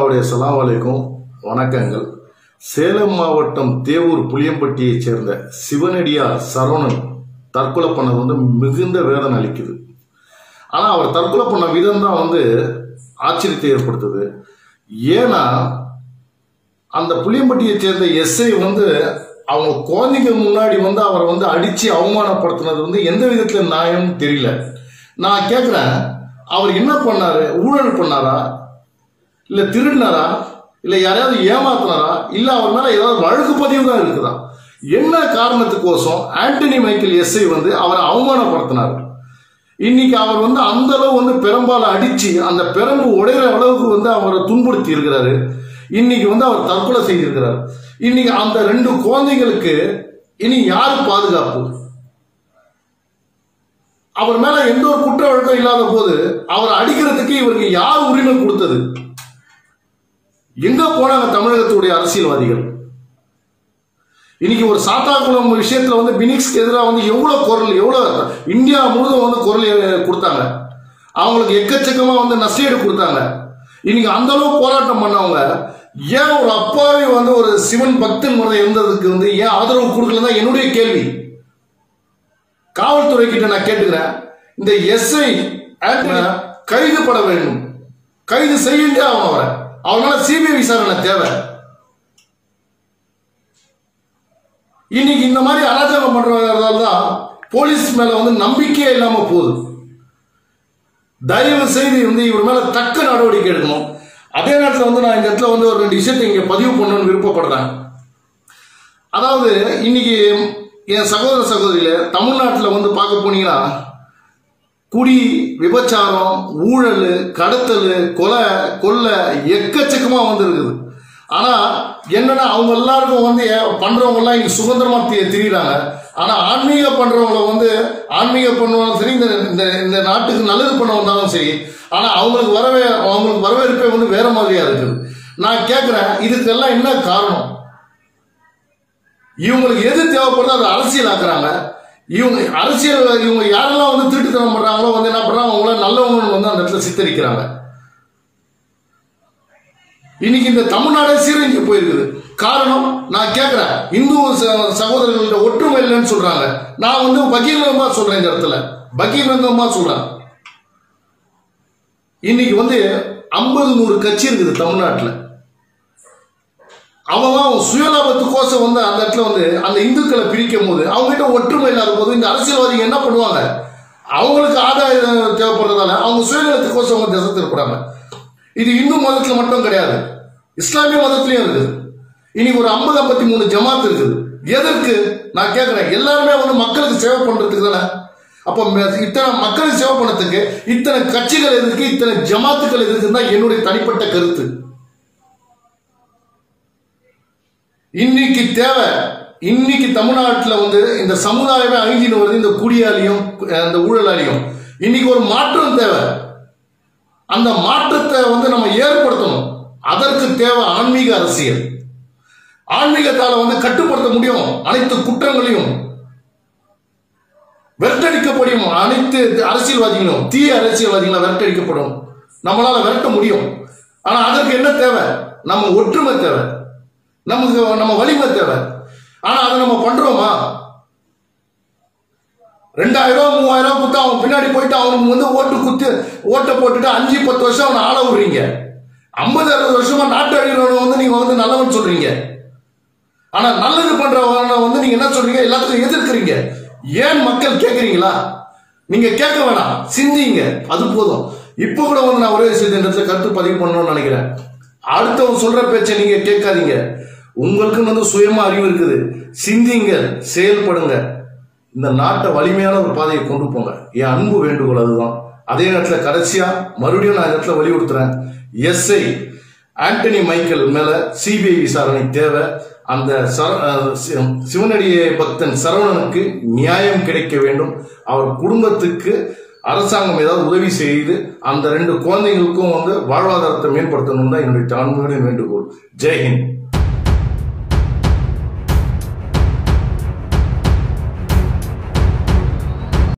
அல்லாவுடைய சலாம் அலைக்கும் வணக்கங்கள் சேலம் மாவட்டம் தேவூர் புளியம்பட்டியைச் சேர்ந்த சிவனடியார் சரவணன் தற்கொலை பண்ணது வந்து மிகுந்த வேதனை அளிக்குது ஆனால் அவர் தற்கொலை பண்ண விதம் தான் வந்து ஆச்சரியத்தை ஏற்படுத்துது ஏன்னா அந்த புளியம்பட்டியைச் சேர்ந்த எஸ்ஐ வந்து அவங்க குழந்தைங்க முன்னாடி வந்து அவரை வந்து அடிச்சு அவமானப்படுத்தினது வந்து எந்த விதத்துல நியாயம்னு தெரியல நான் கேட்குறேன் அவர் என்ன பண்ணாரு ஊழல் பண்ணாரா இல்ல திருடினாரா இல்ல யாரையாவது ஏமாத்தினாரா இல்ல அவர் மேல ஏதாவது வழக்கு பதிவு தான் இருக்குதா என்ன காரணத்துக்கோசம் ஆண்டனி மைக்கேல் எஸ்ஐ வந்து அவரை அவமானப்படுத்தினார் இன்னைக்கு அவர் வந்து அந்த அளவு வந்து பெரும்பாலும் அடிச்சு அந்த பெரம்பு உடையிற அளவுக்கு வந்து அவரை துன்புறுத்தி இருக்கிறாரு இன்னைக்கு வந்து அவர் தற்கொலை செய்திருக்கிறார் இன்னைக்கு அந்த ரெண்டு குழந்தைங்களுக்கு இனி யாரு பாதுகாப்பு அவர் மேல எந்த ஒரு குற்ற வழக்கம் இல்லாத போது அவர் அடிக்கிறதுக்கு இவருக்கு யார் உரிமை கொடுத்தது எங்க போனாங்க தமிழகத்துடைய அரசியல்வாதிகள் இன்னைக்கு ஒரு சாத்தாக்குளம் விஷயத்துல வந்து பினிக்ஸ்க்கு எதிராக வந்து எவ்வளவு குரல் எவ்வளவு இந்தியா முழுதும் வந்து குரல் எ- கொடுத்தாங்க அவங்களுக்கு எக்கச்சக்கமா வந்து நஷ்டீடு கொடுத்தாங்க இன்னைக்கு அந்த அளவு போராட்டம் பண்ணவங்க ஏன் ஒரு அப்பாவி வந்து ஒரு சிவன் பக்தன் முறை இருந்ததுக்கு வந்து ஏன் ஆதரவு கொடுக்கல தான் என்னுடைய கேள்வி காவல்துறை கிட்ட நான் கேட்டுக்கிறேன் இந்த எஸ்ஐ கைது பட வேண்டும் கைது செய்யுங்க அவன் அவரை அவன் மேல சிபிஐ விசாரணை தேவை இன்னைக்கு இந்த மாதிரி அராஜகம் பண்றதால தான் போலீஸ் மேல வந்து நம்பிக்கையே இல்லாம போகுது தயவு செய்து வந்து இவர் மேல தக்க நடவடிக்கை எடுக்கணும் அதே நேரத்தில் வந்து நான் இந்த இடத்துல வந்து ஒரு ரெண்டு விஷயத்தை இங்க பதிவு பண்ணணும்னு விருப்பப்படுறேன் அதாவது இன்னைக்கு என் சகோதர சகோதரியில தமிழ்நாட்டில் வந்து பார்க்க போனீங்கன்னா குடி விபச்சாரம் ஊழல் கடத்தல் கொலை கொள்ளை எக்கச்சக்கமா வந்து இருக்குது ஆனா என்னன்னா அவங்க எல்லாருக்கும் வந்து ஏ- பண்றவங்க எல்லாம் இன்னைக்கு சுதந்திரமா தி- திரியுறாங்க ஆனா ஆன்மீக பண்றவங்கள வந்து ஆன்மீக பண்ணுவாலும் சரி இந்த இந்த இந்த நாட்டுக்கு நல்லது பண்ண வந்தாலும் சரி ஆனா அவங்களுக்கு வரவே அவங்களுக்கு வரவேற்பே வந்து வேற மாதிரியா இருக்குது நான் கேட்கிறேன் இதுக்கெல்லாம் என்ன காரணம் இவங்களுக்கு எது தேவைப்படுதோ அதை அரசியல் ஆக்குறாங்க இவங்க அரசியல் இவங்க யாரெல்லாம் வந்து திருட்டுத்தனம் பண்றாங்களோ வந்து என்ன பண்றாங்க அவங்கள நல்லவங்க வந்து அந்த இடத்துல சித்தரிக்கிறாங்க இன்னைக்கு இந்த தமிழ்நாடே சீரழிஞ்சு போயிருக்குது காரணம் நான் கேட்கிறேன் இந்து ச- சகோதரர்கள்ட்ட ஒற்றுமை இல்லைன்னு சொல்றாங்க நான் வந்து பகீரங்கமா சொல்றேன் இந்த இடத்துல பகீரங்கமா சொல்றேன் இன்னைக்கு வந்து ஐம்பது நூறு கட்சி இருக்குது தமிழ்நாட்டில் அவன் அவன் சுயலாபத்துக்கோசம் வந்து அந்த இடத்துல வந்து அந்த இந்துக்களை பிரிக்கும் போது அவங்ககிட்ட ஒற்றுமை இல்லாத போது இந்த அரசியல்வாதிகள் என்ன பண்ணுவாங்க அவங்களுக்கு ஆதாயம் தேவைப்படுறதால அவங்க சுயநலத்துக்கோசம் அவங்க திசை திருப்புறாங்க இது இந்து மதத்துல மட்டும் கிடையாது இஸ்லாமிய மதத்திலயும் இருக்குது இன்னைக்கு ஒரு ஐம்பது ஐம்பத்தி மூணு ஜமாத் இருக்குது எதற்கு நான் கேட்கிறேன் எல்லாருமே வந்து மக்களுக்கு சேவை பண்றதுக்கு தானே அப்போ ம- இத்தனை மக்களுக்கு சேவை பண்ணதுக்கு இத்தனை கட்சிகள் எதுக்கு இத்தனை ஜமாத்துக்கள் எதுக்குன்னு தான் என்னுடைய தனிப்பட்ட கருத்து இன்னைக்கு தேவை இன்னைக்கு தமிழ்நாட்டில் வந்து இந்த சமுதாயமே அழிஞ்சிட்டு வருது இந்த குடியாலையும் அந்த ஊழலாலையும் இன்னைக்கு ஒரு மாற்றம் தேவை அந்த மாற்றத்தை வந்து நம்ம ஏற்படுத்தணும் அதற்கு தேவை ஆன்மீக அரசியல் ஆன்மீகத்தால வந்து கட்டுப்படுத்த முடியும் அனைத்து குற்றங்களையும் விரட்டடிக்கப்படும் அனைத்து அரசியல்வாதிகளும் தீய அரசியல்வாதிகளும் விரட்டடிக்கப்படும் நம்மளால விரட்ட முடியும் ஆனா அதற்கு என்ன தேவை நம்ம ஒற்றுமை தேவை நமக்கு நம்ம வலிமை தேவை ஆனா அதை நம்ம பண்றோமா ரெண்டாயிரம் ரூபா மூவாயிரம் ரூபா கொடுத்து அவன் பின்னாடி போயிட்டு அவனுக்கு வந்து ஓட்டு குத்து ஓட்டை போட்டுட்டு அஞ்சு பத்து வருஷம் அவனை ஆள விடுறீங்க ஐம்பது அறுபது வருஷமா நாட்டு அழிகிறவனை வந்து நீங்க வந்து நல்லவன் சொல்றீங்க ஆனா நல்லது பண்றவனை வந்து நீங்க என்ன சொல்றீங்க எல்லாத்துக்கும் எதிர்க்கிறீங்க ஏன் மக்கள் கேக்குறீங்களா நீங்க கேட்க வேணாம் சிந்திங்க அது போதும் இப்போ கூட வந்து நான் ஒரே விஷயத்தை இந்த இடத்துல கருத்து பதிவு பண்ணணும்னு நினைக்கிறேன் அடுத்தவன் சொல்ற பேச்சை நீங்க கேட்காதீங்க உங்களுக்குன்னு வந்து சுயமா அறிவு இருக்குது சிந்திங்க செயல்படுங்க இந்த நாட்டை வலிமையான ஒரு பாதையை கொண்டு போங்க என் அன்பு வேண்டுகோள் அதுதான் அதே நேரத்தில் கடைசியா மறுபடியும் நான் இந்த இடத்துல வலியுறுத்துறேன் எஸ்ஐ ஆண்டனி மைக்கேல் மேல சிபிஐ விசாரணை தேவை அந்த சர- அஹ் சி- சிவனடியே பக்தன் சரவணனுக்கு நியாயம் கிடைக்க வேண்டும் அவர் குடும்பத்துக்கு அரசாங்கம் ஏதாவது உதவி செய்து அந்த ரெண்டு குழந்தைகளுக்கும் வந்து வாழ்வாதாரத்தை மேம்படுத்தணும் தான் என்னுடைய தாழ்மையான வேண்டுகோள் ஜெய்ஹிந்த்